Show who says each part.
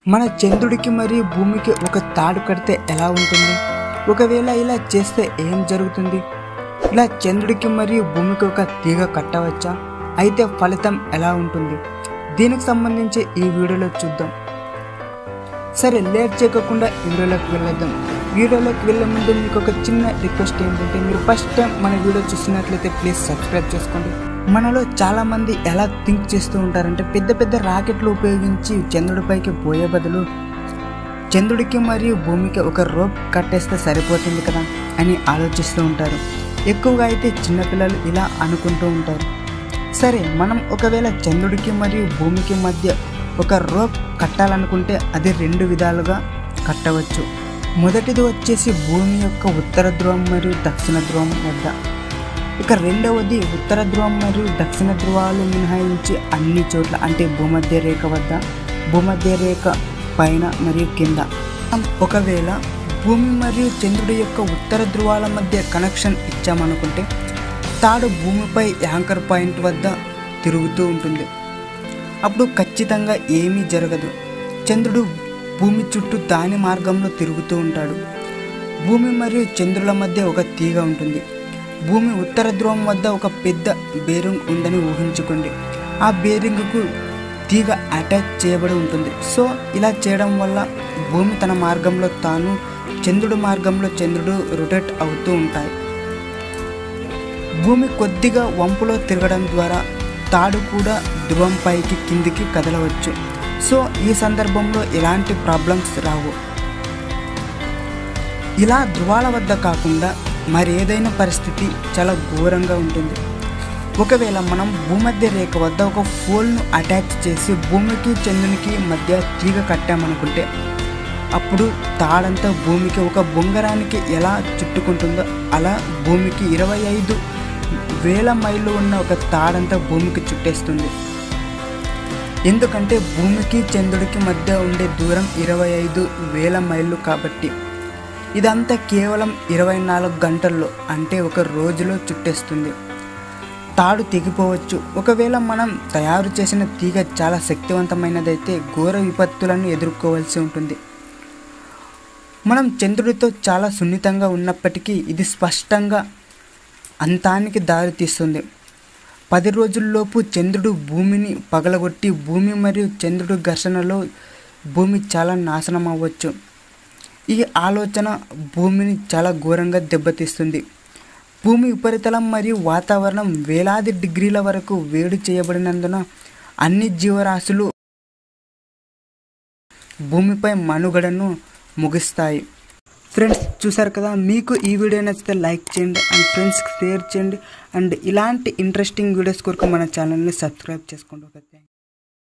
Speaker 1: మన చంద్రుడికి మరియు భూమికి ఒక తాడు కడితే ఎలా ఉంటుంది ఒకవేళ ఇలా చేస్తే ఏం జరుగుతుంది ఇలా చంద్రుడికి మరియు భూమికి ఒక తీగ కట్టవచ్చా అయితే ఫలితం ఎలా ఉంటుంది దీనికి సంబంధించి ఈ వీడియోలో చూద్దాం సరే లేట్ చేయకుండా వీడియోలోకి వెళ్ళొద్దాం వీడియోలోకి వెళ్ళే ముందు మీకు ఒక చిన్న రిక్వెస్ట్ ఏంటంటే మీరు ఫస్ట్ టైం మన వీడియో చూస్తున్నట్లయితే ప్లీజ్ సబ్స్క్రైబ్ చేసుకోండి మనలో చాలా మంది ఎలా థింక్ చేస్తూ ఉంటారంటే పెద్ద పెద్ద రాకెట్లు ఉపయోగించి చంద్రుడిపైకి పోయే బదులు చంద్రుడికి మరియు భూమికి ఒక రోప్ కట్టేస్తే సరిపోతుంది కదా అని ఆలోచిస్తూ ఉంటారు ఎక్కువగా అయితే చిన్నపిల్లలు ఇలా అనుకుంటూ ఉంటారు సరే మనం ఒకవేళ చంద్రుడికి మరియు భూమికి మధ్య ఒక రోప్ కట్టాలనుకుంటే అది రెండు విధాలుగా కట్టవచ్చు మొదటిది వచ్చేసి భూమి యొక్క ఉత్తర ధ్రువం మరియు దక్షిణ ధ్రువం వద్ద ఇక రెండవది ఉత్తర ధ్రువం మరియు దక్షిణ ధ్రువాలు మినహాయించి అన్ని చోట్ల అంటే భూమధ్య రేఖ వద్ద భూమధ్య రేఖ పైన మరియు కింద ఒకవేళ భూమి మరియు చంద్రుడి యొక్క ఉత్తర ధ్రువాల మధ్య కనెక్షన్ ఇచ్చామనుకుంటే తాడు భూమిపై యాంకర్ పాయింట్ వద్ద తిరుగుతూ ఉంటుంది అప్పుడు ఖచ్చితంగా ఏమీ జరగదు చంద్రుడు భూమి చుట్టూ దాని మార్గంలో తిరుగుతూ ఉంటాడు భూమి మరియు చంద్రుల మధ్య ఒక తీగ ఉంటుంది భూమి ఉత్తర ధ్రువం వద్ద ఒక పెద్ద బేరింగ్ ఉందని ఊహించుకోండి ఆ బేరింగ్కు తీగ అటాచ్ చేయబడి ఉంటుంది సో ఇలా చేయడం వల్ల భూమి తన మార్గంలో తాను చంద్రుడి మార్గంలో చంద్రుడు రొటేట్ అవుతూ ఉంటాయి భూమి కొద్దిగా వంపులో తిరగడం ద్వారా తాడు కూడా ధ్రువం పైకి కిందికి కదలవచ్చు సో ఈ సందర్భంలో ఎలాంటి ప్రాబ్లమ్స్ రావు ఇలా ధ్రువాల వద్ద కాకుండా మరి ఏదైనా పరిస్థితి చాలా ఘోరంగా ఉంటుంది ఒకవేళ మనం భూమధ్య రేఖ వద్ద ఒక ఫోల్ను అటాచ్ చేసి భూమికి చంద్రునికి మధ్య తీగ కట్టామనుకుంటే అప్పుడు తాడంతా భూమికి ఒక బొంగరానికి ఎలా చుట్టుకుంటుందో అలా భూమికి ఇరవై ఐదు వేల మైళ్ళు ఉన్న ఒక తాడంతా భూమికి చుట్టేస్తుంది ఎందుకంటే భూమికి చంద్రుడికి మధ్య ఉండే దూరం ఇరవై ఐదు వేల మైళ్ళు కాబట్టి ఇదంతా కేవలం ఇరవై నాలుగు గంటల్లో అంటే ఒక రోజులో చుట్టేస్తుంది తాడు తెగిపోవచ్చు ఒకవేళ మనం తయారు చేసిన తీగ చాలా శక్తివంతమైనదైతే ఘోర విపత్తులను ఎదుర్కోవాల్సి ఉంటుంది మనం చంద్రుడితో చాలా సున్నితంగా ఉన్నప్పటికీ ఇది స్పష్టంగా అంతానికి దారితీస్తుంది పది రోజుల్లోపు చంద్రుడు భూమిని పగలగొట్టి భూమి మరియు చంద్రుడు ఘర్షణలో భూమి చాలా నాశనం అవ్వచ్చు ఈ ఆలోచన భూమిని చాలా ఘోరంగా దెబ్బతీస్తుంది భూమి ఉపరితలం మరియు వాతావరణం వేలాది డిగ్రీల వరకు వేడి చేయబడినందున అన్ని జీవరాశులు భూమిపై మనుగడను ముగిస్తాయి ఫ్రెండ్స్ చూసారు కదా మీకు ఈ వీడియో నచ్చితే లైక్ చేయండి అండ్ ఫ్రెండ్స్కి షేర్ చేయండి అండ్ ఇలాంటి ఇంట్రెస్టింగ్ వీడియోస్ కొరకు మన ఛానల్ని సబ్స్క్రైబ్ చేసుకోండి